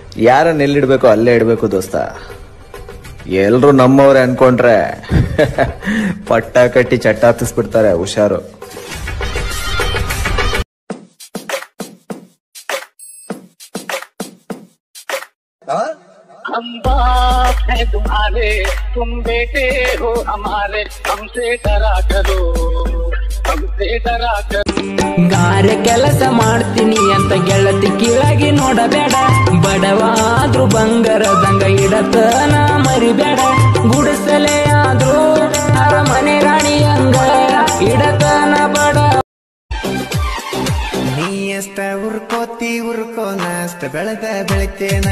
ಯಾರನ್ನ ಎಲ್ಲಿಡ್ಬೇಕೋ ಅಲ್ಲೇ ಇಡ್ಬೇಕು ದೋಸ್ತ ಎಲ್ರು ನಮ್ಮವ್ರೆ ಅನ್ಕೊಂಡ್ರೆ ಪಟ್ಟ ಕಟ್ಟಿ ಚಟ್ಟ ಹತ್ತಿಸ್ಬಿಡ್ತಾರೆ ಹುಷಾರು हम बाप है तुम्हारे तुम बेटे हो हमारे हमसे डरा करो हमसे डरा करो ಗಾರೆ ಕೆಲಸ ಮಾಡ್ತೀನಿ ಅಂತ ಗೆಳತಿ ಕೀಳಾಗಿ ನೋಡಬೇಡ ಬಡವಾದ್ರೂ ಬಂಗಾರದಂಗ ಇಡತನ ಮರಿಬೇಡ ಗುಡಿಸಲೇ ಆದ್ರೂ ಅರಮನೆ ರಾಣಿ ಹಂಗ ಇಡತನ ಬಡ ನೀ ಎಷ್ಟ ಉರ್ಕೋತಿ ಉರ್ಕೋನ ಅಷ್ಟ ಬೆಳೆದ ಬೆಳಿತೇನ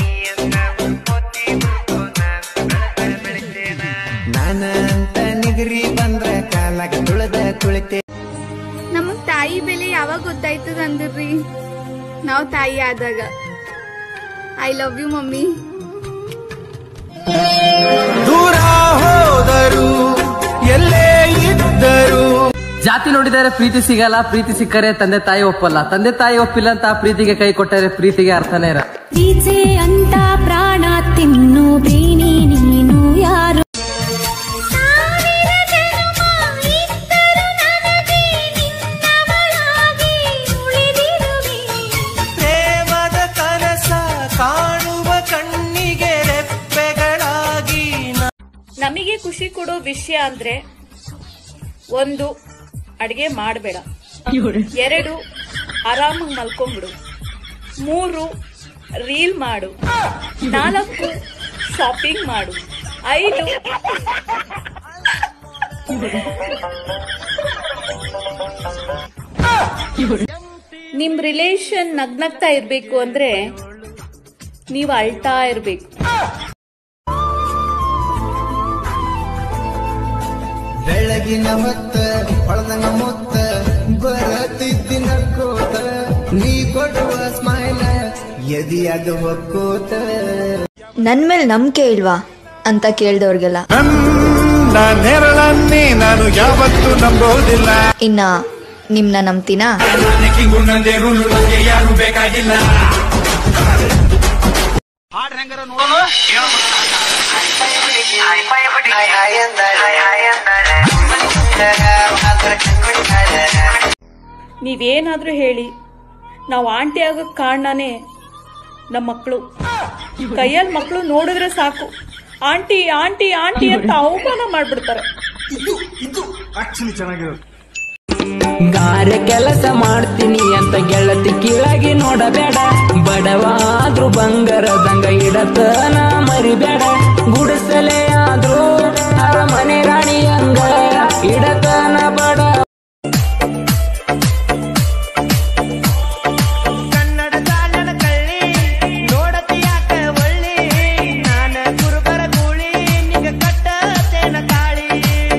ನಾನ ಅಂತ ನಿಗರಿ ಬಂದ್ರ ಕಾಲಾಗ ತುಳದ ಕುಳಿತೆ ನಮಗ್ ತಾಯಿ ಬೆಲೆ ಯಾವಾಗ ಗೊತ್ತಾಯ್ತದ ಅಂದ್ರಿ ನಾವ್ ತಾಯಿ ಆದಾಗ ಐ ಲವ್ ಯು ಮಮ್ಮಿ ದೂರ ಹೋದರು ಎಲ್ಲೇ ಇದ್ದರು ಜಾತಿ ನೋಡಿದರೆ ಪ್ರೀತಿ ಸಿಗಲ್ಲ ಪ್ರೀತಿ ಸಿಕ್ಕರೆ ತಂದೆ ತಾಯಿ ಒಪ್ಪಲ್ಲ ತಂದೆ ತಾಯಿ ಒಪ್ಪಿಲ್ಲ ಅಂತ ಆ ಪ್ರೀತಿಗೆ ಕೈ ಕೊಟ್ಟರೆ ಪ್ರೀತಿಗೆ ಅರ್ಥನೇ ಇರ ಪ್ರೀತಿ ಅಂತ ಪ್ರಾಣ ತಿನ್ನು ಬೇನಿ ನೀನು ಯಾರು ಪ್ರೇಮದ ಕನಸ ಕಾಣುವ ಕಣ್ಣಿಗೆ ರೆಪ್ಪೆಗಳಾಗಿ ನಮಗೆ ಖುಷಿ ಕೊಡೋ ವಿಷಯ ಅಂದ್ರೆ ಒಂದು ಅಡಿಗೆ ಮಾಡಬೇಡ ಎರಡು ಆರಾಮಾಗಿ ಮಲ್ಕೊಂಡ್ಬಿಡು ಮೂರು ರೀಲ್ ಮಾಡು ನಾಲ್ಕು ಶಾಪಿಂಗ್ ಮಾಡು ಐದು ನಿಮ್ ರಿಲೇಶನ್ ನಗ್ನಗ್ತಾ ಇರ್ಬೇಕು ಅಂದ್ರೆ ನೀವು ಅಳ್ತಾ ಇರ್ಬೇಕು ಬೆಳಗಿನ ಹೊತ್ತ ಹೊಳದಂಗ ಮುತ್ತ ಬರತಿದ್ದಿ ನಕ್ಕೋತ ನೀ ಕೊಡುವ ಸ್ಮೈಲ ಎದಿಯಾಗ ಹೊಕ್ಕೋತ ನನ್ ಮೇಲೆ ನಂಬಿಕೆ ಇಲ್ವಾ ಅಂತ ಕೇಳ್ದವ್ರಿಗೆಲ್ಲ ನೆರಳನ್ನೇ ನಾನು ಯಾವತ್ತೂ ನಂಬೋದಿಲ್ಲ ಇನ್ನ ನಿಮ್ನ ನಂಬ್ತೀನಾ ನೀವೇನಾದ್ರೂ ಹೇಳಿ ನಾವು ಆಂಟಿ ಆಗೋಕ್ ಕಾರಣನೇ ನಮ್ಮ ಮಕ್ಕಳು ಕೈಯಲ್ಲಿ ಮಕ್ಕಳು ನೋಡಿದ್ರೆ ಸಾಕು ಆಂಟಿ ಆಂಟಿ ಆಂಟಿ ಅಂತ ಅವಮಾನ ಮಾಡ್ಬಿಡ್ತಾರೆ ಗಾರೆ ಕೆಲಸ ಮಾಡ್ತೀನಿ ಅಂತ ಗೆಳತಿ ಕೀಳಾಗಿ ನೋಡಬೇಡ ಬಡವಾದ್ರೂ ಬಂಗಾರದಂಗ ಇಡತನ ಮರಿಬೇಡ ಗುಡಿಸಲೇ ಆದ್ರೂ ಅರಮನೆ ರಾಣಿ ಹಂಗ ಇಡತನ ಬಡ ಕನ್ನಡದ ನನ್ನ ಕಳ್ಳಿ ನೋಡತಿ ಯಾಕ ಒಳ್ಳಿ ನಾನ ಗುರುಬರ ಗೂಳಿ ನಿಗ ಕಟ್ಟತೇನ ತಾಳಿ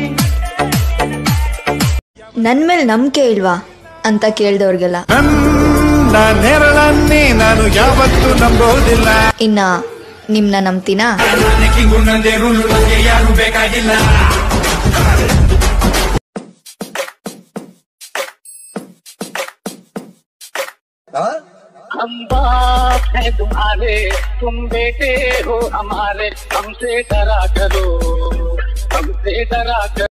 ನನ್ ಮೇಲೆ ನಂಬಿಕೆ ಇಲ್ವಾ ಅಂತ ಕೇಳ್ದವ್ರಿಗೆಲ್ಲ ನೆರಳನ್ನೇ ನಾನು ಯಾವತ್ತೂ ನಂಬೋದಿಲ್ಲ ಇನ್ನ ನಿಮ್ನ ನಂಬ್ತೀನಾ हम बाप है तुम्हारे तुम बेटे हो हमारे हमसे डरा करो हमसे डरा करो